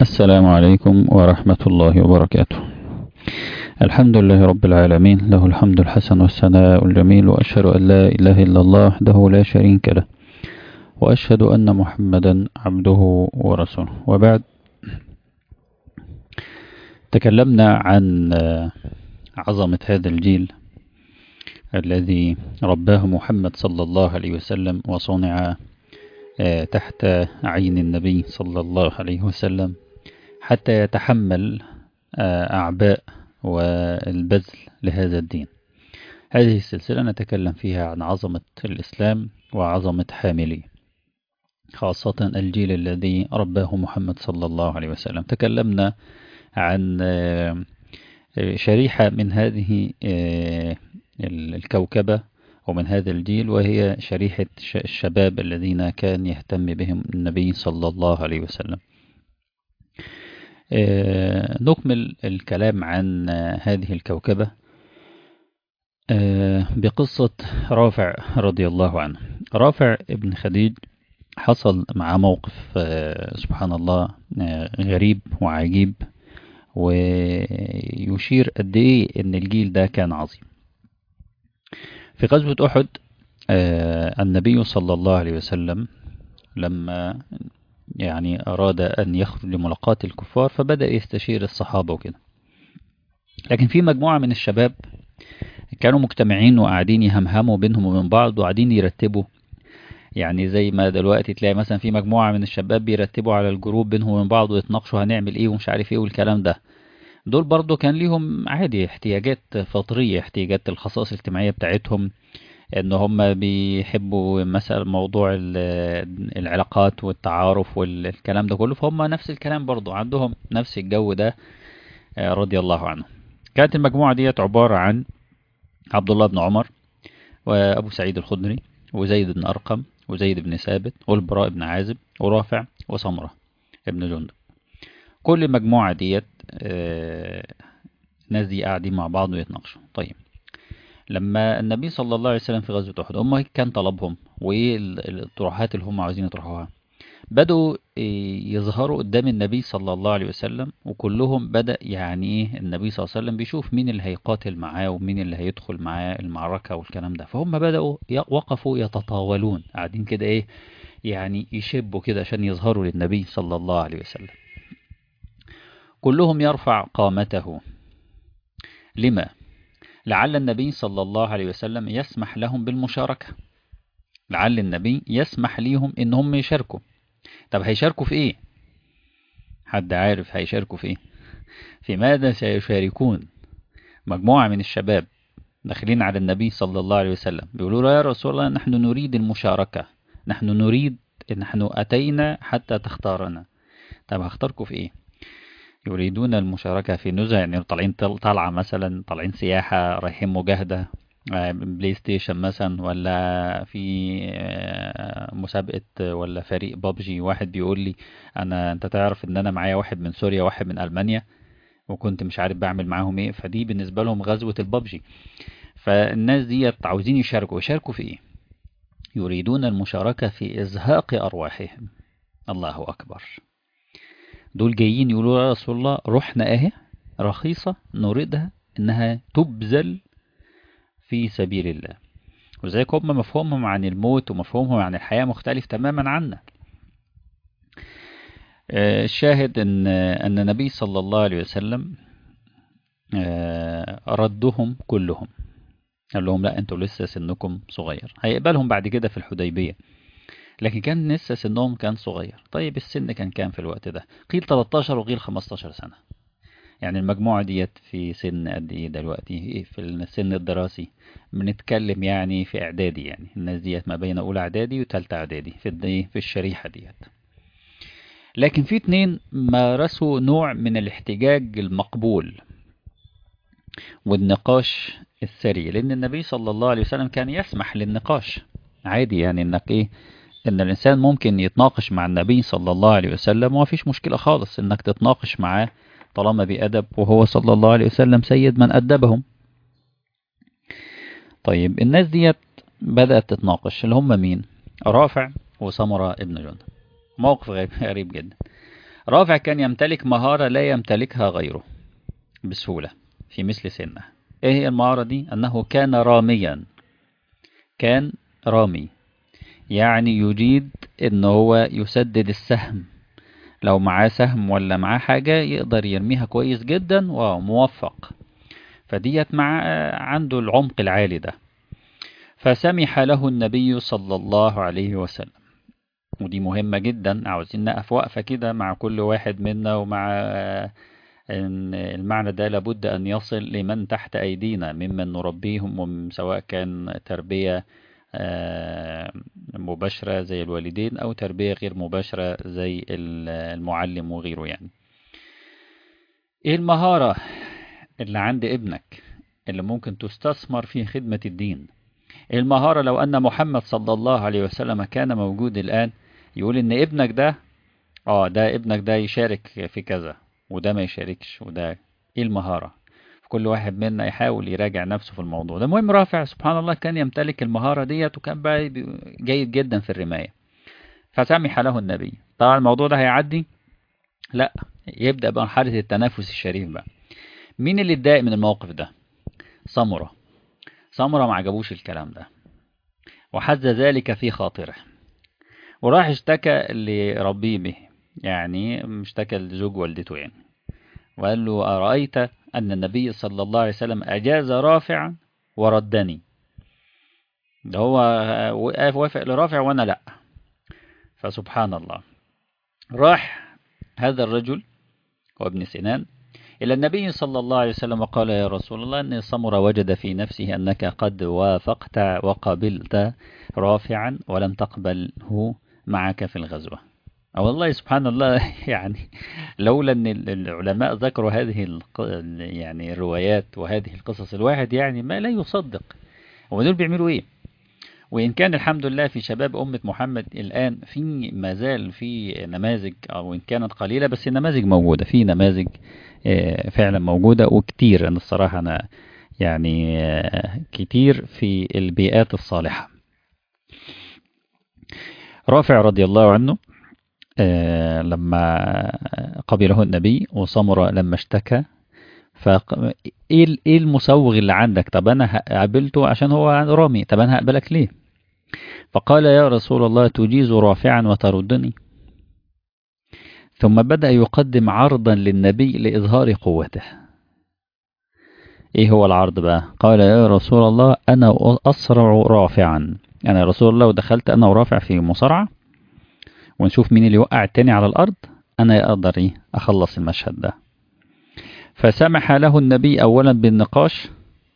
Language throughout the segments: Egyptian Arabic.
السلام عليكم ورحمة الله وبركاته الحمد لله رب العالمين له الحمد الحسن والثناء الجميل وأشهد أن لا إله إلا الله وحده لا شريك له وأشهد أن محمدا عبده ورسوله وبعد تكلمنا عن عظمة هذا الجيل الذي رباه محمد صلى الله عليه وسلم وصنع تحت عين النبي صلى الله عليه وسلم حتى يتحمل أعباء والبذل لهذا الدين هذه السلسلة نتكلم فيها عن عظمة الإسلام وعظمة حامليه خاصة الجيل الذي رباه محمد صلى الله عليه وسلم تكلمنا عن شريحة من هذه الكوكبة ومن هذا الجيل وهي شريحة الشباب الذين كان يهتم بهم النبي صلى الله عليه وسلم نكمل الكلام عن هذه الكوكبة بقصة رافع رضي الله عنه رافع ابن خديج حصل مع موقف سبحان الله غريب وعجيب ويشير قد ايه ان الجيل ده كان عظيم في غزوة أحد النبي صلى الله عليه وسلم لما يعني أراد أن يخرج لملاقاة الكفار فبدأ يستشير الصحابة وكده لكن في مجموعة من الشباب كانوا مجتمعين وقاعدين يهمهموا بينهم وبين بعض وقاعدين يرتبوا يعني زي ما دلوقتي تلاقي مثلا في مجموعة من الشباب بيرتبوا على الجروب بينهم وبين بعض ويتناقشوا هنعمل ايه ومش عارف ايه والكلام ده دول برضو كان ليهم عادي احتياجات فطرية احتياجات الخصائص الاجتماعية بتاعتهم ان هم بيحبوا مثلا موضوع العلاقات والتعارف والكلام ده كله فهم نفس الكلام برضو عندهم نفس الجو ده رضي الله عنه كانت المجموعة ديت عبارة عن عبد الله بن عمر وابو سعيد الخدري وزيد بن ارقم وزيد بن ثابت والبراء بن عازب ورافع وسمرة ابن جندب كل مجموعة ديت الناس دي قاعدين مع بعض ويتناقشوا طيب لما النبي صلى الله عليه وسلم في غزوة أحد هم كان طلبهم وإيه الطروحات اللي هم عاوزين يطرحوها بدأوا يظهروا قدام النبي صلى الله عليه وسلم وكلهم بدأ يعني إيه النبي صلى الله عليه وسلم بيشوف مين اللي هيقاتل معاه ومين اللي هيدخل معاه المعركة والكلام ده فهم بدأوا وقفوا يتطاولون قاعدين كده إيه يعني يشبوا كده عشان يظهروا للنبي صلى الله عليه وسلم كلهم يرفع قامته لما لعل النبي صلى الله عليه وسلم يسمح لهم بالمشاركة لعل النبي يسمح ليهم ان هم يشاركوا طب هيشاركوا في ايه حد عارف هيشاركوا في ايه في ماذا سيشاركون مجموعة من الشباب داخلين على النبي صلى الله عليه وسلم بيقولوا له يا رسول الله نحن نريد المشاركة نحن نريد نحن أتينا حتى تختارنا طب هختاركم في ايه يريدون المشاركة في نزهة يعني طالعين طالعة مثلا طالعين سياحة رايحين مجاهدة بلاي ستيشن مثلا ولا في مسابقة ولا فريق بابجي واحد بيقول لي انا انت تعرف ان انا معايا واحد من سوريا واحد من المانيا وكنت مش عارف بعمل معاهم ايه فدي بالنسبة لهم غزوة البابجي فالناس دي عاوزين يشاركوا يشاركوا في ايه يريدون المشاركة في ازهاق ارواحهم الله اكبر دول جايين يقولوا يا رسول الله روحنا اهي رخيصة نريدها انها تبذل في سبيل الله وذلك هم مفهومهم عن الموت ومفهومهم عن الحياة مختلف تماما عنا الشاهد ان ان النبي صلى الله عليه وسلم ردهم كلهم قال لهم لا انتوا لسه سنكم صغير هيقبلهم بعد كده في الحديبيه لكن كان لسه سنهم كان صغير طيب السن كان كام في الوقت ده قيل 13 وقيل 15 سنة يعني المجموعة ديت في سن قد ايه دلوقتي في السن الدراسي بنتكلم يعني في اعدادي يعني الناس ديت ما بين اولى اعدادي وتالتة اعدادي في في الشريحة ديت لكن في اتنين مارسوا نوع من الاحتجاج المقبول والنقاش السري لان النبي صلى الله عليه وسلم كان يسمح للنقاش عادي يعني انك ايه ان الانسان ممكن يتناقش مع النبي صلى الله عليه وسلم وما فيش مشكلة خالص انك تتناقش معاه طالما بأدب وهو صلى الله عليه وسلم سيد من أدبهم طيب الناس ديت بدأت تتناقش اللي هم مين رافع وسمرة ابن جند موقف غريب جدا رافع كان يمتلك مهارة لا يمتلكها غيره بسهولة في مثل سنه ايه هي المهارة دي انه كان راميا كان رامي يعني يجيد ان هو يسدد السهم لو معاه سهم ولا معاه حاجة يقدر يرميها كويس جدا وموفق فديت مع عنده العمق العالي ده فسمح له النبي صلى الله عليه وسلم ودي مهمة جدا عاوزين نقف وقفة كده مع كل واحد منا ومع إن المعنى ده لابد أن يصل لمن تحت أيدينا ممن نربيهم سواء كان تربية مباشرة زي الوالدين أو تربية غير مباشرة زي المعلم وغيره يعني إيه المهارة اللي عند ابنك اللي ممكن تستثمر في خدمة الدين إيه المهارة لو أن محمد صلى الله عليه وسلم كان موجود الآن يقول إن ابنك ده آه ده ابنك ده يشارك في كذا وده ما يشاركش وده إيه المهارة كل واحد منا يحاول يراجع نفسه في الموضوع ده المهم رافع سبحان الله كان يمتلك المهارة ديت وكان بقى جيد جدا في الرماية فسمح له النبي طبعا الموضوع ده هيعدي لا يبدأ بقى مرحلة التنافس الشريف بقى مين اللي اتضايق من الموقف ده سمرة سمرة ما عجبوش الكلام ده وحز ذلك في خاطره وراح اشتكى لربيه به يعني اشتكى لزوج والدته يعني وقال له أرأيت أن النبي صلى الله عليه وسلم أجاز رافعا وردني ده هو وافق لرافع وأنا لأ فسبحان الله راح هذا الرجل هو ابن سنان إلى النبي صلى الله عليه وسلم وقال يا رسول الله أن سمر وجد في نفسه أنك قد وافقت وقبلت رافعا ولم تقبله معك في الغزوة والله سبحان الله يعني لولا ان العلماء ذكروا هذه يعني الروايات وهذه القصص الواحد يعني ما لا يصدق هو دول بيعملوا ايه وان كان الحمد لله في شباب امه محمد الان في ما زال في نماذج او ان كانت قليله بس النماذج موجوده في نماذج فعلا موجوده وكتير انا الصراحه انا يعني كتير في البيئات الصالحه رافع رضي الله عنه آه لما قبله النبي وصمر لما اشتكى فايه ايه المسوغ اللي عندك طب انا قابلته عشان هو رامي طب انا هقبلك ليه فقال يا رسول الله تجيز رافعا وتردني ثم بدأ يقدم عرضا للنبي لإظهار قوته ايه هو العرض بقى قال يا رسول الله انا اسرع رافعا انا يا رسول الله ودخلت انا ورافع في مصارعه ونشوف مين اللي يوقع التاني على الأرض أنا أقدر إيه أخلص المشهد ده فسمح له النبي أولا بالنقاش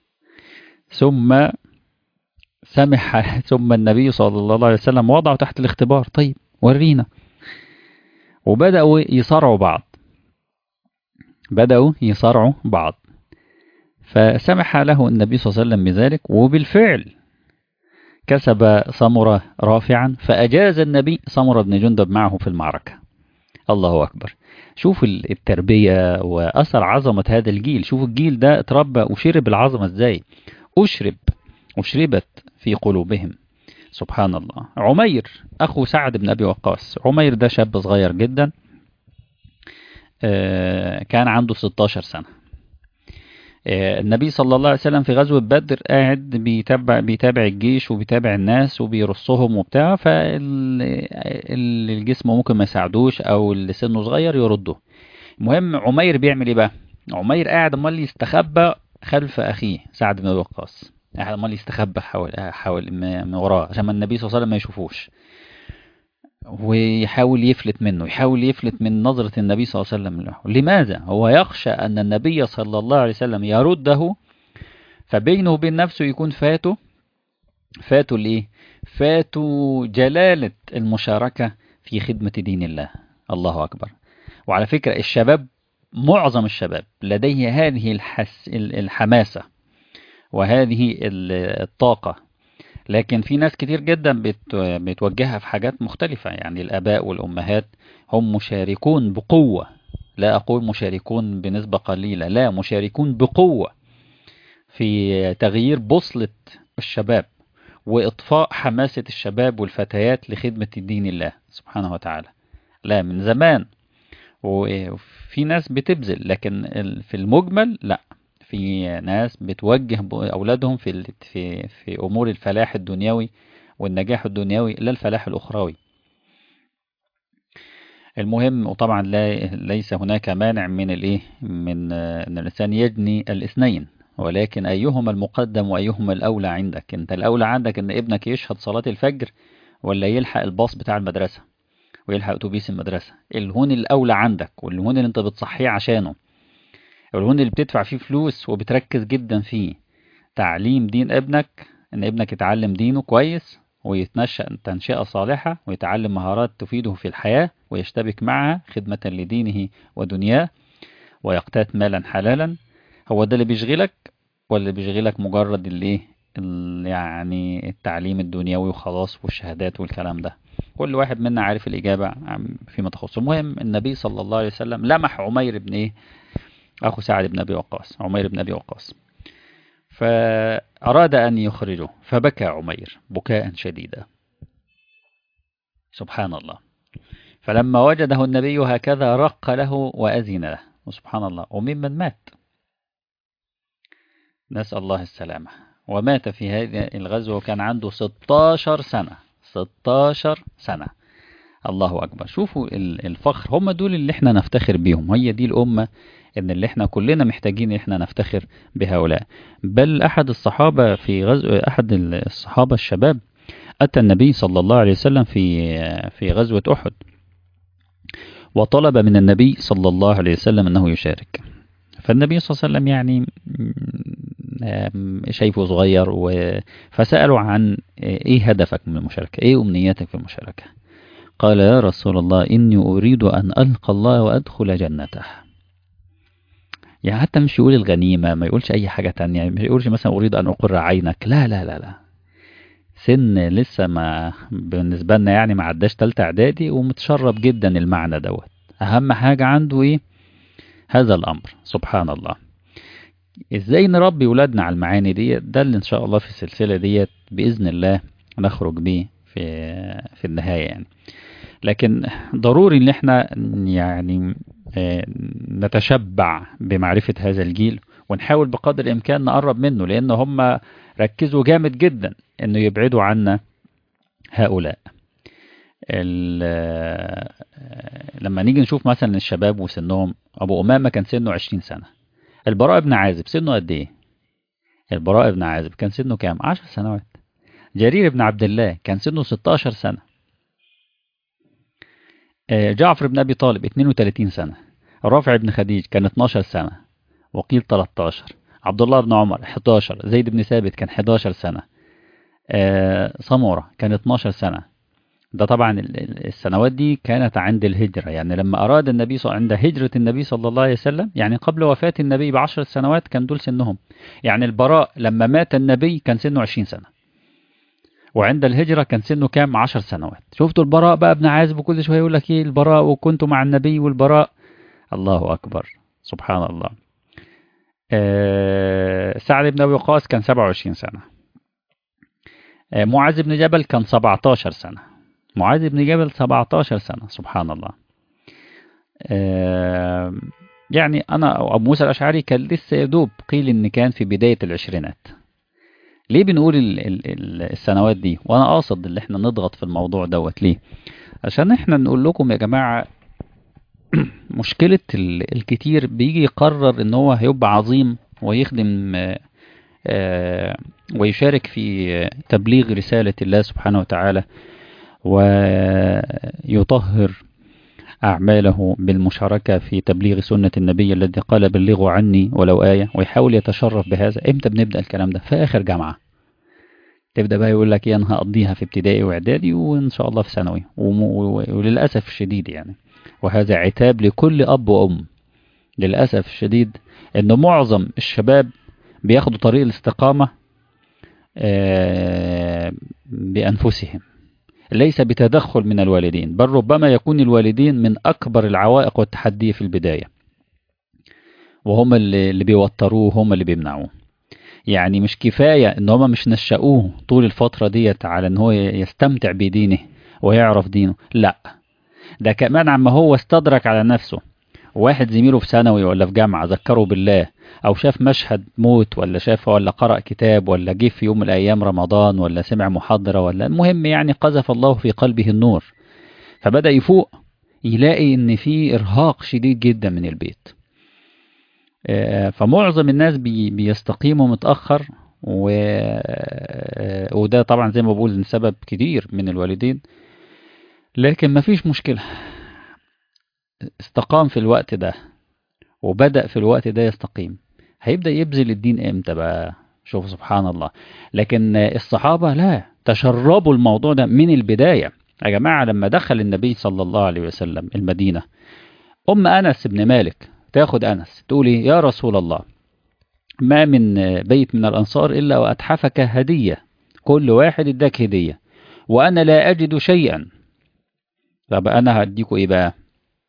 ثم سمح ثم النبي صلى الله عليه وسلم وضعه تحت الاختبار طيب ورينا وبدأوا يصارعوا بعض بدأوا يصارعوا بعض فسمح له النبي صلى الله عليه وسلم بذلك وبالفعل كسب سمرة رافعا فأجاز النبي سمرة بن جندب معه في المعركة الله أكبر شوف التربية وأثر عظمة هذا الجيل شوف الجيل ده اتربى وشرب العظمة ازاي أشرب أشربت في قلوبهم سبحان الله عمير أخو سعد بن أبي وقاص عمير ده شاب صغير جدا كان عنده 16 سنة النبي صلى الله عليه وسلم في غزوة بدر قاعد بيتابع بيتابع الجيش وبيتابع الناس وبيرصهم وبتاع فالجسم ممكن ما يساعدوش او اللي سنه صغير يرده المهم عمير بيعمل ايه بقى عمير قاعد امال يستخبى خلف اخيه سعد بن وقاص قاعد امال يستخبى حول حول من وراه عشان النبي صلى الله عليه وسلم ما يشوفوش ويحاول يفلت منه يحاول يفلت من نظرة النبي صلى الله عليه وسلم له لماذا؟ هو يخشى أن النبي صلى الله عليه وسلم يرده فبينه وبين نفسه يكون فاته فاته لإيه؟ فاته جلالة المشاركة في خدمة دين الله الله أكبر وعلى فكرة الشباب معظم الشباب لديه هذه الحس الحماسة وهذه الطاقة لكن في ناس كتير جدا بتوجهها في حاجات مختلفة يعني الآباء والأمهات هم مشاركون بقوة لا أقول مشاركون بنسبة قليلة لا مشاركون بقوة في تغيير بوصلة الشباب وإطفاء حماسة الشباب والفتيات لخدمة دين الله سبحانه وتعالى لا من زمان وفي ناس بتبذل لكن ال- في المجمل لا في ناس بتوجه ب- أولادهم في ال- في في أمور الفلاح الدنيوي والنجاح الدنيوي لا الفلاح الأخروي المهم وطبعا لا ليس هناك مانع من الايه من آه، ان الانسان يجني الاثنين ولكن ايهما المقدم وايهما الاولى عندك انت الاولى عندك ان ابنك يشهد صلاة الفجر ولا يلحق الباص بتاع المدرسة ويلحق اتوبيس المدرسة الهون الاولى عندك والهون اللي انت بتصحيه عشانه والهون اللي بتدفع فيه فلوس وبتركز جدا فيه تعليم دين ابنك ان ابنك يتعلم دينه كويس ويتنشأ تنشئة صالحة ويتعلم مهارات تفيده في الحياة ويشتبك معها خدمة لدينه ودنياه ويقتات مالا حلالا هو ده اللي بيشغلك ولا اللي بيشغلك مجرد الايه ال- يعني التعليم الدنيوي وخلاص والشهادات والكلام ده كل واحد منا عارف الإجابة عن- فيما تخصه المهم النبي صلى الله عليه وسلم لمح عمير بن ايه أخو سعد بن أبي وقاص عمير بن أبي وقاص فأراد أن يخرجه فبكى عمير بكاء شديدا سبحان الله فلما وجده النبي هكذا رق له وأذن له وسبحان الله وممن مات نسأل الله السلامة ومات في هذه الغزوة وكان عنده 16 سنة 16 سنة الله أكبر شوفوا ال- الفخر هم دول اللي احنا نفتخر بيهم هي دي الأمة ان اللي احنا كلنا محتاجين احنا نفتخر بهؤلاء بل أحد الصحابة في غزو أحد الصحابة الشباب أتى النبي صلى الله عليه وسلم في في غزوة أحد وطلب من النبي صلى الله عليه وسلم أنه يشارك فالنبي صلى الله عليه وسلم يعني م- شايفه صغير و... فسأله عن إيه هدفك من المشاركة إيه أمنياتك في المشاركة قال يا رسول الله إني أريد أن ألقى الله وأدخل جنته يعني حتى مش يقول الغنيمة ما يقولش أي حاجة تانية مش يقولش مثلا أريد أن أقر عينك لا لا لا لا سن لسه ما بالنسبة لنا يعني ما عداش تالتة إعدادي ومتشرب جدا المعنى دوت أهم حاجة عنده إيه هذا الأمر سبحان الله إزاي نربي ولادنا على المعاني دي ده اللي إن شاء الله في السلسلة ديت بإذن الله نخرج بيه في في النهاية يعني لكن ضروري ان احنا يعني آه، نتشبع بمعرفة هذا الجيل ونحاول بقدر الامكان نقرب منه لان هم ركزوا جامد جدا انه يبعدوا عنا هؤلاء ال- آه، لما نيجي نشوف مثلا الشباب وسنهم ابو امامة كان سنه 20 سنة البراء بن عازب سنه قد ايه البراء بن عازب كان سنه كام 10 سنوات جرير بن عبد الله كان سنه 16 سنة آه، جعفر بن أبي طالب 32 سنة رافع بن خديج كان 12 سنة وقيل 13 عبد الله بن عمر 11 زيد بن ثابت كان 11 سنة آه، سمورة كان 12 سنة ده طبعا ال- ال- السنوات دي كانت عند الهجرة يعني لما أراد النبي صلى عند هجرة النبي صلى الله عليه وسلم يعني قبل وفاة النبي بعشر سنوات كان دول سنهم يعني البراء لما مات النبي كان سنه 20 سنة وعند الهجرة كان سنه كام عشر سنوات شفتوا البراء بقى ابن عازب وكل شوية يقول لك ايه البراء وكنت مع النبي والبراء الله أكبر سبحان الله آه سعد بن أبي وقاص كان 27 سنة آه معاذ بن جبل كان 17 سنة معاذ بن جبل 17 سنة سبحان الله آه يعني أنا أو أبو موسى الأشعري كان لسه يدوب قيل إن كان في بداية العشرينات ليه بنقول ال ال ال السنوات دي وانا قاصد اللي احنا نضغط في الموضوع دوت ليه عشان احنا نقول لكم يا جماعة مشكلة ال- الكتير بيجي يقرر ان هو هيبقى عظيم ويخدم آه، آه، ويشارك في آه، تبليغ رسالة الله سبحانه وتعالى ويطهر أعماله بالمشاركة في تبليغ سنة النبي الذي قال بلغوا عني ولو آية ويحاول يتشرف بهذا امتى بنبدأ الكلام ده في آخر جامعة تبدأ بقى يقول لك ايه انا هقضيها في ابتدائي واعدادي وان شاء الله في ثانوي وم- و- وللأسف الشديد يعني وهذا عتاب لكل أب وأم للأسف الشديد ان معظم الشباب بياخدوا طريق الاستقامة آه، بأنفسهم ليس بتدخل من الوالدين بل ربما يكون الوالدين من أكبر العوائق والتحدي في البداية وهم اللي اللي بيوتروه هم اللي بيمنعوه يعني مش كفاية ان هم مش نشأوه طول الفترة ديت على ان هو يستمتع بدينه ويعرف دينه لا ده كمان عما هو استدرك على نفسه واحد زميله في ثانوي ولا في جامعة ذكره بالله أو شاف مشهد موت ولا شاف ولا قرأ كتاب ولا جه في يوم من الأيام رمضان ولا سمع محاضرة ولا المهم يعني قذف الله في قلبه النور فبدأ يفوق يلاقي إن في إرهاق شديد جدا من البيت فمعظم الناس بي بيستقيموا متأخر و... وده طبعا زي ما بقول سبب كتير من الوالدين لكن مفيش مشكلة استقام في الوقت ده وبدأ في الوقت ده يستقيم هيبدأ يبذل الدين امتى بقى شوف سبحان الله لكن الصحابة لا تشربوا الموضوع ده من البداية يا جماعة لما دخل النبي صلى الله عليه وسلم المدينة أم أنس بن مالك تاخد أنس تقولي يا رسول الله ما من بيت من الأنصار إلا وأتحفك هدية كل واحد اداك هدية وأنا لا أجد شيئا طب أنا هديكوا إيه بقى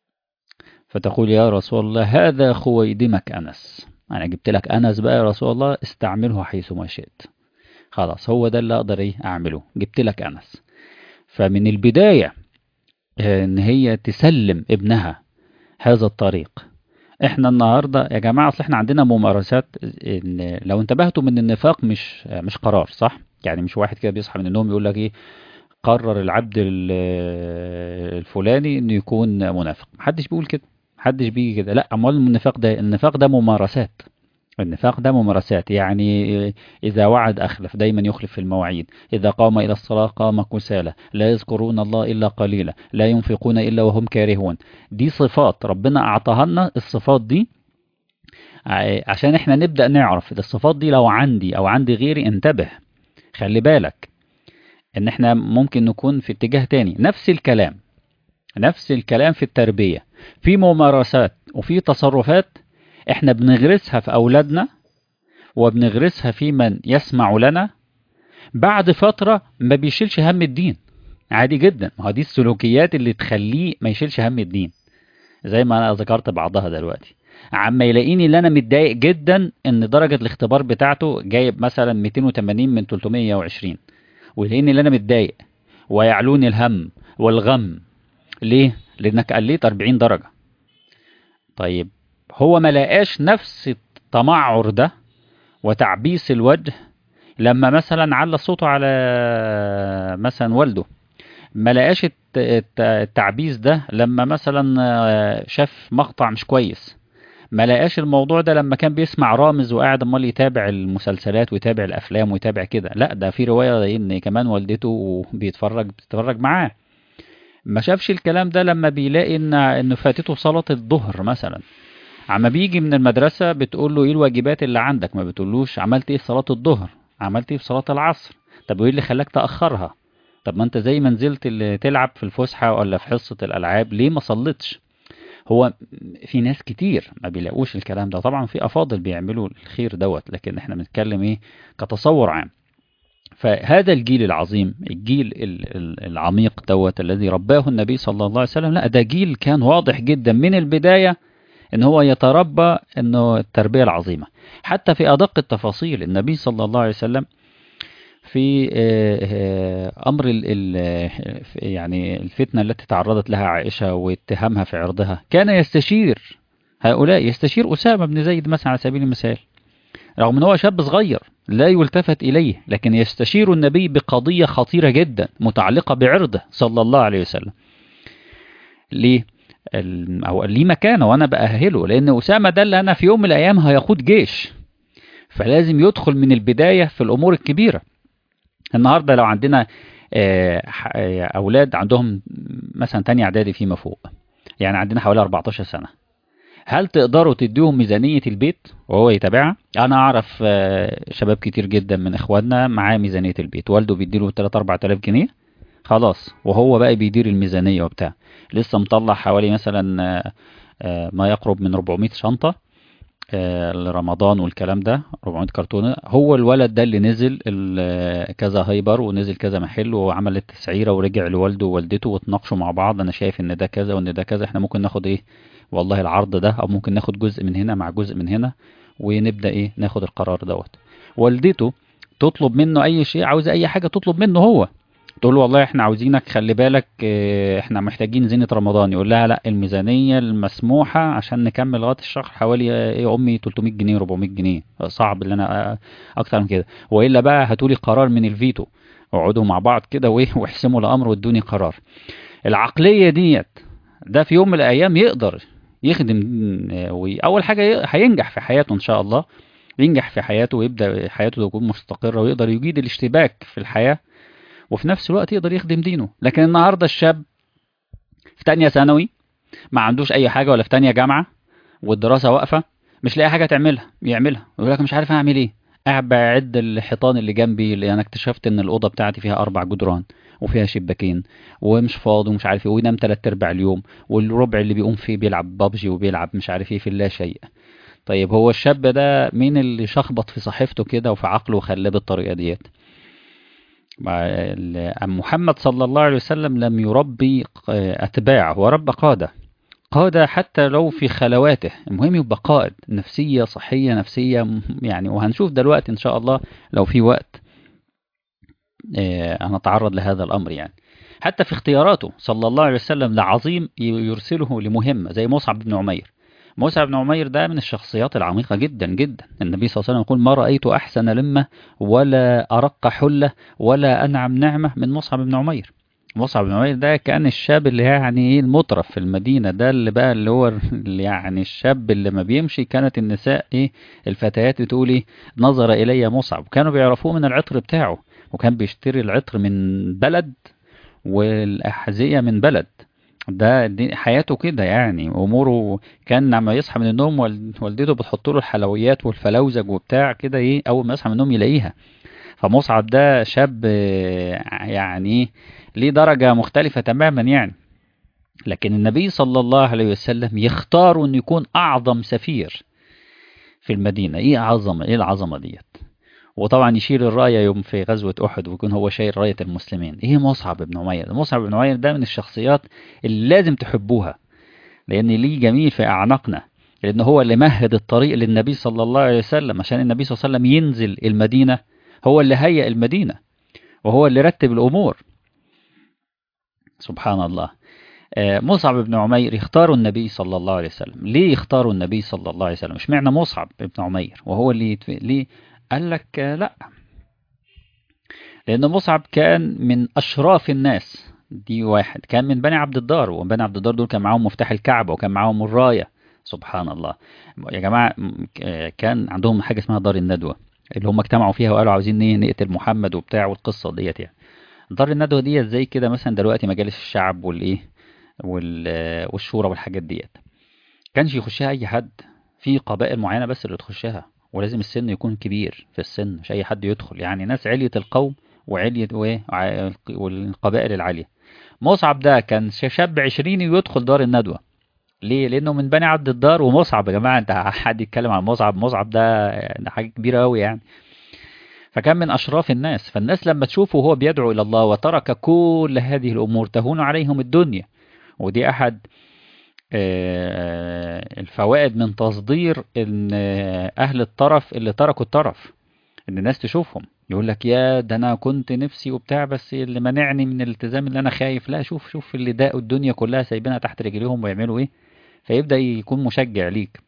فتقول يا رسول الله هذا خويدمك أنس أنا جبت لك أنس بقى يا رسول الله استعمله حيث ما شئت خلاص هو ده اللي أقدر إيه أعمله جبت لك أنس فمن البداية إن هي تسلم ابنها هذا الطريق احنا النهاردة يا جماعة اصل احنا عندنا ممارسات إن لو انتبهتوا من النفاق مش مش قرار صح يعني مش واحد كده بيصحى من النوم يقول لك ايه قرر العبد الفلاني انه يكون منافق محدش بيقول كده محدش بيجي كده لا امال النفاق ده النفاق ده ممارسات النفاق ده ممارسات يعني إذا وعد أخلف دايما يخلف في المواعيد إذا قام إلى الصلاة قام كسالى لا يذكرون الله إلا قليلا لا ينفقون إلا وهم كارهون دي صفات ربنا أعطاها لنا الصفات دي عشان احنا نبدأ نعرف الصفات دي لو عندي أو عندي غيري انتبه خلي بالك ان احنا ممكن نكون في اتجاه تاني نفس الكلام نفس الكلام في التربية في ممارسات وفي تصرفات احنا بنغرسها في اولادنا وبنغرسها في من يسمع لنا بعد فترة ما بيشيلش هم الدين عادي جدا ما دي السلوكيات اللي تخليه ما يشيلش هم الدين زي ما انا ذكرت بعضها دلوقتي عما يلاقيني اللي انا متضايق جدا ان درجة الاختبار بتاعته جايب مثلا 280 من 320 ويلاقيني اللي انا متضايق ويعلوني الهم والغم ليه؟ لانك قليت 40 درجة طيب هو ما لقاش نفس التمعر ده وتعبيس الوجه لما مثلا على صوته على مثلا والده ما لقاش التعبيس ده لما مثلا شاف مقطع مش كويس ما لقاش الموضوع ده لما كان بيسمع رامز وقاعد امال يتابع المسلسلات ويتابع الافلام ويتابع كده لا ده في روايه ان كمان والدته بيتفرج بتتفرج معاه ما شافش الكلام ده لما بيلاقي ان انه فاتته صلاه الظهر مثلا عما بيجي من المدرسة بتقول له ايه الواجبات اللي عندك ما بتقولوش عملت ايه في صلاة الظهر عملت ايه في صلاة العصر طب وايه اللي خلاك تأخرها طب ما انت زي ما نزلت اللي تلعب في الفسحة ولا في حصة الألعاب ليه ما صليتش هو في ناس كتير ما بيلاقوش الكلام ده طبعا في أفاضل بيعملوا الخير دوت لكن احنا بنتكلم ايه كتصور عام فهذا الجيل العظيم الجيل العميق دوت الذي رباه النبي صلى الله عليه وسلم لا ده جيل كان واضح جدا من البداية ان هو يتربى انه التربيه العظيمه حتى في ادق التفاصيل النبي صلى الله عليه وسلم في امر ال يعني الفتنه التي تعرضت لها عائشه واتهامها في عرضها كان يستشير هؤلاء يستشير اسامه بن زيد مثلا على سبيل المثال رغم ان هو شاب صغير لا يلتفت اليه لكن يستشير النبي بقضيه خطيره جدا متعلقه بعرضه صلى الله عليه وسلم ليه او ليه مكانه وانا باهله لان اسامه ده اللي انا في يوم من الايام هيقود جيش فلازم يدخل من البدايه في الامور الكبيره النهارده لو عندنا اولاد عندهم مثلا تاني اعدادي فيما فوق يعني عندنا حوالي 14 سنه هل تقدروا تديهم ميزانيه البيت وهو يتابعها انا اعرف شباب كتير جدا من اخواننا معاه ميزانيه البيت والده بيديله 3 4000 جنيه خلاص وهو بقى بيدير الميزانيه وبتاع لسه مطلع حوالي مثلا ما يقرب من 400 شنطة لرمضان والكلام ده 400 كرتونة هو الولد ده اللي نزل كذا هايبر ونزل كذا محل وعمل التسعيرة ورجع لوالده ووالدته واتناقشوا مع بعض انا شايف ان ده كذا وان ده كذا احنا ممكن ناخد ايه والله العرض ده او ممكن ناخد جزء من هنا مع جزء من هنا ونبدأ ايه ناخد القرار دوت والدته تطلب منه اي شيء عاوز اي حاجة تطلب منه هو تقول له والله احنا عاوزينك خلي بالك اه، احنا محتاجين زينة رمضان يقول لها لا الميزانية المسموحة عشان نكمل لغاية الشهر حوالي اه، ايه يا امي 300 جنيه 400 جنيه صعب ان انا اه، اكتر من كده والا بقى هاتولي قرار من الفيتو اقعدوا مع بعض كده وايه واحسموا الامر وادوني قرار العقلية ديت ده في يوم من الايام يقدر يخدم اه، وي- اول حاجة ي- هينجح في حياته ان شاء الله ينجح في حياته ويبدأ حياته تكون مستقرة ويقدر يجيد الاشتباك في الحياة وفي نفس الوقت يقدر يخدم دينه لكن النهارده الشاب في تانية ثانوي ما عندوش اي حاجه ولا في تانية جامعه والدراسه واقفه مش لاقي حاجه تعملها يعملها يقول لك مش عارف اعمل ايه قاعد بعد الحيطان اللي جنبي اللي انا اكتشفت ان الاوضه بتاعتي فيها اربع جدران وفيها شباكين ومش فاضي ومش عارف ايه وينام تلات ارباع اليوم والربع اللي بيقوم فيه بيلعب بابجي وبيلعب مش عارف ايه في اللا شيء طيب هو الشاب ده مين اللي شخبط في صحيفته كده وفي عقله وخلاه بالطريقه ديت مع ال- محمد صلى الله عليه وسلم لم يربي ق- أتباع هو رب قادة قادة حتى لو في خلواته المهم يبقى قائد نفسية صحية نفسية م- يعني وهنشوف دلوقتي إن شاء الله لو في وقت آه، هنتعرض لهذا الأمر يعني حتى في اختياراته صلى الله عليه وسلم لعظيم ي- يرسله لمهمة زي مصعب بن عمير مصعب بن عمير ده من الشخصيات العميقة جدا جدا النبي صلى الله عليه وسلم يقول ما رأيت أحسن لمة ولا أرق حلة ولا أنعم نعمة من مصعب بن عمير مصعب بن عمير ده كان الشاب اللي يعني ايه المطرف في المدينة ده اللي بقى اللي هو اللي يعني الشاب اللي ما بيمشي كانت النساء ايه الفتيات بتقول ايه نظر إلي مصعب كانوا بيعرفوه من العطر بتاعه وكان بيشتري العطر من بلد والأحذية من بلد ده دي حياته كده يعني اموره كان لما يصحى من النوم وال- والدته بتحط له الحلويات والفلوزج وبتاع كده ايه اول ما يصحى من النوم يلاقيها فمصعب ده شاب آه، يعني إيه، ليه درجة مختلفة تماما يعني لكن النبي صلى الله عليه وسلم يختار انه يكون اعظم سفير في المدينة ايه عظمة ايه العظمة ديت وطبعا يشيل الراية يوم في غزوة أحد ويكون هو شايل راية المسلمين إيه مصعب بن عمير مصعب بن عمير ده من الشخصيات اللي لازم تحبوها لأن ليه جميل في أعناقنا لأن هو اللي مهد الطريق للنبي صلى الله عليه وسلم عشان النبي صلى الله عليه وسلم ينزل المدينة هو اللي هيئ المدينة وهو اللي رتب الأمور سبحان الله آه، مصعب بن عمير يختاروا النبي صلى الله عليه وسلم ليه يختاروا النبي صلى الله عليه وسلم مش معنى مصعب بن عمير وهو اللي يتف... ليه قال لك آه، لا لأن مصعب كان من أشراف الناس دي واحد كان من بني عبد الدار وبني عبد الدار دول كان معاهم مفتاح الكعبة وكان معاهم الراية سبحان الله يا جماعة م- ك- كان عندهم حاجة اسمها دار الندوة اللي هم اجتمعوا فيها وقالوا عاوزين ايه نقتل محمد وبتاع والقصة ديت يعني دار الندوة ديت زي كده مثلا دلوقتي مجالس الشعب والايه وال- والشورى والحاجات ديت كانش يخشها اي حد في قبائل معينة بس اللي تخشها ولازم السن يكون كبير في السن مش اي حد يدخل يعني ناس علية القوم وعلية وايه ع- والقبائل العالية مصعب ده كان شاب عشريني ويدخل دار الندوة ليه؟ لأنه من بني عبد الدار ومصعب يا جماعة أنت حد يتكلم عن مصعب مصعب ده ده حاجة كبيرة أوي يعني فكان من أشراف الناس فالناس لما تشوفه وهو بيدعو إلى الله وترك كل هذه الأمور تهون عليهم الدنيا ودي أحد آه، الفوائد من تصدير إن آه، أهل الطرف اللي تركوا الطرف إن الناس تشوفهم يقول لك يا ده أنا كنت نفسي وبتاع بس اللي منعني من الالتزام اللي أنا خايف لا شوف شوف اللي داقوا الدنيا كلها سايبينها تحت رجليهم ويعملوا إيه فيبدأ يكون مشجع ليك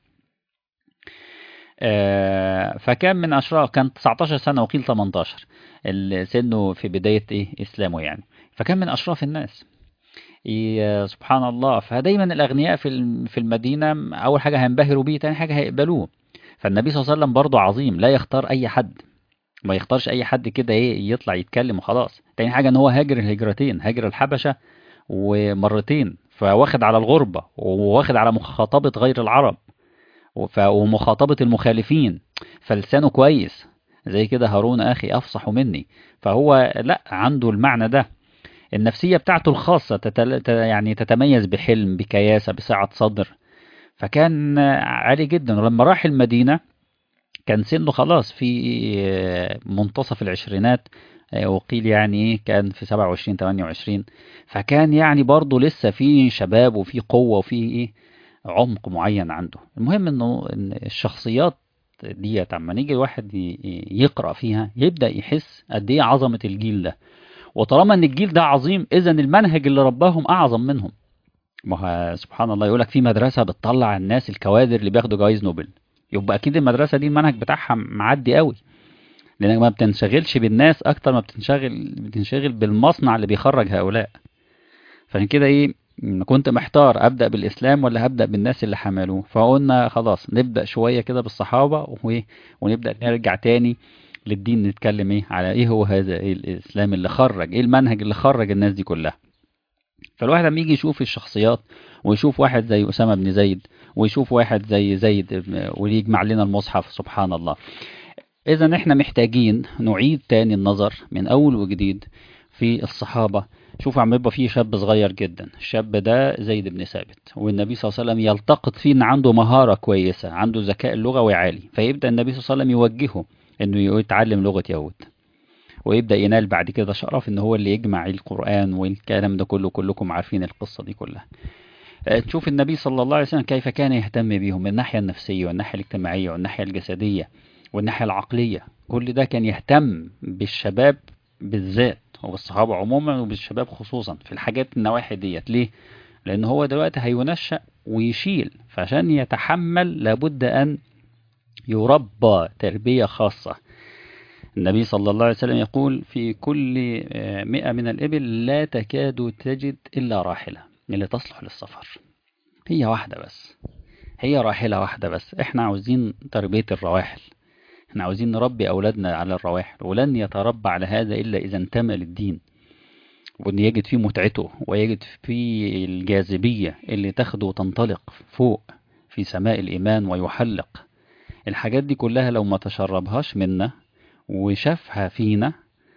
آه، فكان من أشراف كان 19 سنة وقيل 18 ال- سنه في بداية إيه إسلامه يعني فكان من أشراف الناس ي- سبحان الله فدايما الأغنياء في الم- في المدينة أول حاجة هينبهروا بيه تاني حاجة هيقبلوه فالنبي صلى الله عليه وسلم برضه عظيم لا يختار أي حد ما يختارش أي حد كده إيه يطلع يتكلم وخلاص تاني حاجة إن هو هاجر الهجرتين هاجر الحبشة ومرتين فواخد على الغربة وواخد على مخاطبة غير العرب وف- ومخاطبة المخالفين فلسانه كويس زي كده هارون أخي أفصح مني فهو لا عنده المعنى ده النفسية بتاعته الخاصة تتل... ت- يعني تتميز بحلم بكياسة بسعة صدر فكان عالي جدا ولما راح المدينة كان سنه خلاص في منتصف العشرينات وقيل يعني ايه كان في 27 28 فكان يعني برضه لسه في شباب وفي قوة وفي ايه عمق معين عنده المهم انه ان الشخصيات ديت اما نيجي الواحد ي- يقرأ فيها يبدأ يحس قد ايه عظمة الجيل ده وطالما ان الجيل ده عظيم اذا المنهج اللي رباهم اعظم منهم ما هو سبحان الله يقولك في مدرسة بتطلع الناس الكوادر اللي بياخدوا جوائز نوبل يبقى اكيد المدرسة دي المنهج بتاعها معدي قوي لانك ما بتنشغلش بالناس اكتر ما بتنشغل بتنشغل بالمصنع اللي بيخرج هؤلاء فعشان كده ايه كنت محتار ابدا بالاسلام ولا هبدا بالناس اللي حملوه فقلنا خلاص نبدا شويه كده بالصحابه ونبدا نرجع تاني للدين نتكلم ايه على ايه هو هذا إيه الاسلام اللي خرج ايه المنهج اللي خرج الناس دي كلها فالواحد لما يجي يشوف الشخصيات ويشوف واحد زي اسامه بن زيد ويشوف واحد زي زيد ويجمع لنا المصحف سبحان الله اذا احنا محتاجين نعيد تاني النظر من اول وجديد في الصحابه شوف عم يبقى فيه شاب صغير جدا الشاب ده زيد بن ثابت والنبي صلى الله عليه وسلم يلتقط فيه ان عنده مهارة كويسة عنده ذكاء لغوي عالي فيبدأ النبي صلى الله عليه وسلم يوجهه انه يتعلم لغة يهود ويبدأ ينال بعد كده شرف ان هو اللي يجمع القرآن والكلام ده كله كلكم عارفين القصة دي كلها تشوف النبي صلى الله عليه وسلم كيف كان يهتم بيهم من الناحية النفسية والناحية الاجتماعية والناحية الجسدية والناحية العقلية كل ده كان يهتم بالشباب بالذات وبالصحابة عموما وبالشباب خصوصا في الحاجات النواحي ديت ليه؟ لأن هو دلوقتي هينشأ ويشيل فعشان يتحمل لابد أن يربى تربية خاصة النبي صلى الله عليه وسلم يقول في كل مئة من الإبل لا تكاد تجد إلا راحلة اللي تصلح للسفر هي واحدة بس هي راحلة واحدة بس احنا عاوزين تربية الرواحل احنا عاوزين نربي أولادنا على الرواحل ولن يتربى على هذا إلا إذا انتمى للدين وأن يجد فيه متعته ويجد فيه الجاذبية اللي تاخده وتنطلق فوق في سماء الإيمان ويحلق الحاجات دي كلها لو ما تشربهاش منا وشافها فينا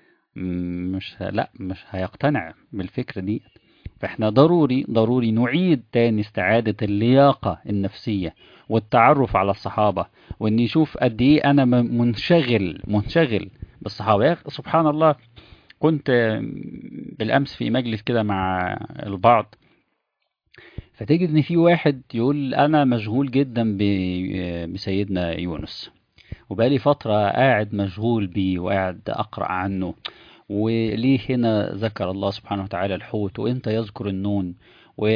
مش لا مش هيقتنع بالفكرة دي فاحنا ضروري ضروري نعيد تاني استعادة اللياقة النفسية والتعرف على الصحابة وان يشوف قد ايه انا منشغل منشغل بالصحابة سبحان الله كنت بالامس في مجلس كده مع البعض فتجد ان في واحد يقول انا مشغول جدا بسيدنا يونس وبقالي فترة قاعد مشغول بيه وقاعد اقرأ عنه وليه هنا ذكر الله سبحانه وتعالى الحوت وامتى يذكر النون و...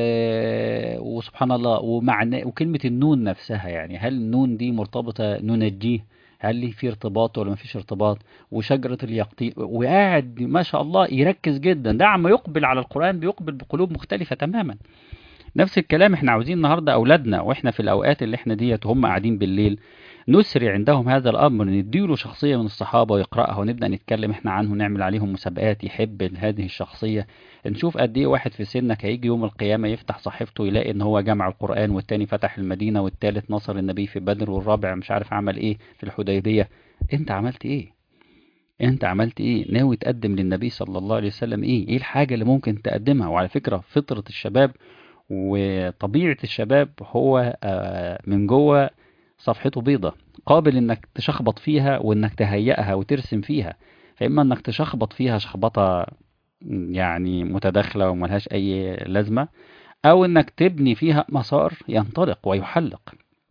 وسبحان الله ومعنى وكلمة النون نفسها يعني هل النون دي مرتبطة ننجيه هل ليه في ارتباط ولا ما فيش ارتباط وشجرة اليقطين وقاعد ما شاء الله يركز جدا ده عم يقبل على القرآن بيقبل بقلوب مختلفة تماما نفس الكلام احنا عاوزين النهارده اولادنا واحنا في الاوقات اللي احنا ديت وهم قاعدين بالليل نسري عندهم هذا الامر نديله شخصيه من الصحابه ويقراها ونبدا نتكلم احنا عنه نعمل عليهم مسابقات يحب هذه الشخصيه نشوف قد ايه واحد في سنك هيجي يوم القيامه يفتح صحيفته يلاقي ان هو جمع القران والتاني فتح المدينه والتالت نصر النبي في بدر والرابع مش عارف عمل ايه في الحديبيه انت عملت ايه انت عملت ايه ناوي تقدم للنبي صلى الله عليه وسلم ايه ايه الحاجه اللي ممكن تقدمها وعلى فكره فطره الشباب وطبيعة الشباب هو من جوه صفحته بيضة قابل انك تشخبط فيها وانك تهيئها وترسم فيها فإما انك تشخبط فيها شخبطة يعني متداخلة وملهاش أي لازمة أو انك تبني فيها مسار ينطلق ويحلق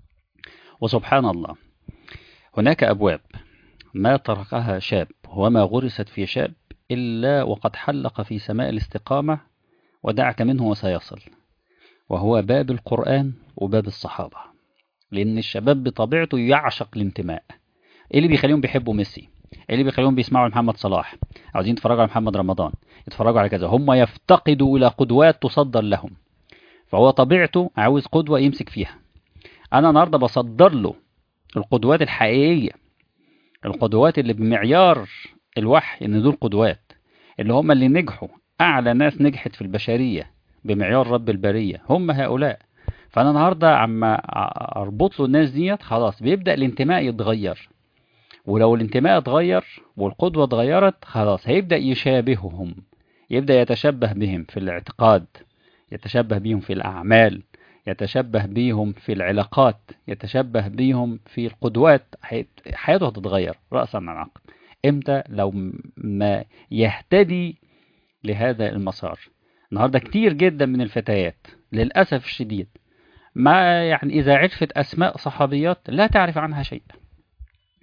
وسبحان الله هناك أبواب ما تركها شاب وما غرست في شاب إلا وقد حلق في سماء الاستقامة ودعك منه وسيصل وهو باب القرآن وباب الصحابة لأن الشباب بطبيعته يعشق الانتماء إيه اللي بيخليهم بيحبوا ميسي إيه اللي بيخليهم بيسمعوا محمد صلاح عاوزين يتفرجوا على محمد رمضان يتفرجوا على كذا هم يفتقدوا إلى قدوات تصدر لهم فهو طبيعته عاوز قدوة يمسك فيها أنا النهاردة بصدر له القدوات الحقيقية القدوات اللي بمعيار الوحي إن دول قدوات اللي هم اللي نجحوا أعلى ناس نجحت في البشرية بمعيار رب البرية هم هؤلاء فأنا النهاردة عما أربط له الناس ديت خلاص بيبدأ الانتماء يتغير ولو الانتماء اتغير والقدوة اتغيرت خلاص هيبدأ يشابههم يبدأ يتشبه بهم في الاعتقاد يتشبه بهم في الأعمال يتشبه بهم في العلاقات يتشبه بهم في القدوات حياته هتتغير رأسا عن عقب امتى لو ما يهتدي لهذا المسار النهارده كتير جدا من الفتيات للأسف الشديد ما يعني إذا عرفت أسماء صحابيات لا تعرف عنها شيء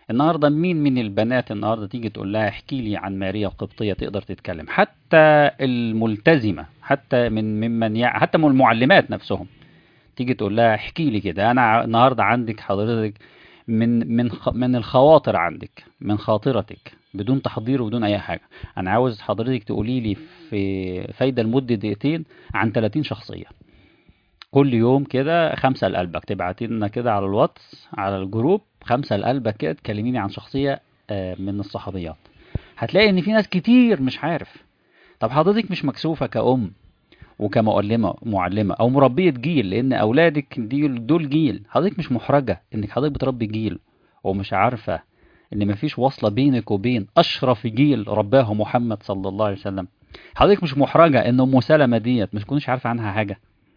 النهارده مين من البنات النهارده تيجي تقول لها احكي لي عن ماريا القبطيه تقدر تتكلم حتى الملتزمه حتى من ممن يع... حتى من المعلمات نفسهم تيجي تقول لها احكي لي كده انا ع- النهارده عندك حضرتك من من خ... من الخواطر عندك من خاطرتك بدون تحضير وبدون اي حاجه انا عاوز حضرتك تقولي لي في فايده لمده دقيقتين عن 30 شخصيه كل يوم كده خمسة لقلبك تبعتي لنا كده على الواتس على الجروب خمسة لقلبك كده تكلميني عن شخصية آه، من الصحابيات هتلاقي ان في ناس كتير مش عارف طب حضرتك مش مكسوفة كأم وكمعلمة معلمة او مربية جيل لان اولادك دي دول جيل حضرتك مش محرجة انك حضرتك بتربي جيل ومش عارفة ان مفيش وصلة بينك وبين اشرف جيل رباه محمد صلى الله عليه وسلم حضرتك مش محرجة ان ام سلمة ديت مش تكونش عارفة عنها حاجة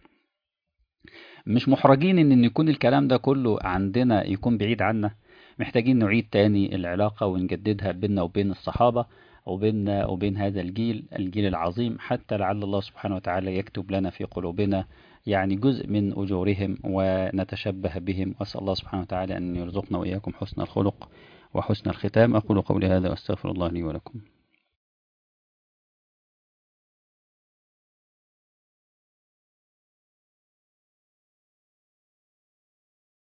مش محرجين ان إن يكون الكلام ده كله عندنا يكون بعيد عنا محتاجين نعيد تاني العلاقة ونجددها بيننا وبين الصحابة وبيننا وبين هذا الجيل الجيل العظيم حتى لعل الله سبحانه وتعالى يكتب لنا في قلوبنا يعني جزء من أجورهم ونتشبه بهم وأسأل الله سبحانه وتعالى أن يرزقنا وإياكم حسن الخلق وحسن الختام أقول قولي هذا وأستغفر الله لي ولكم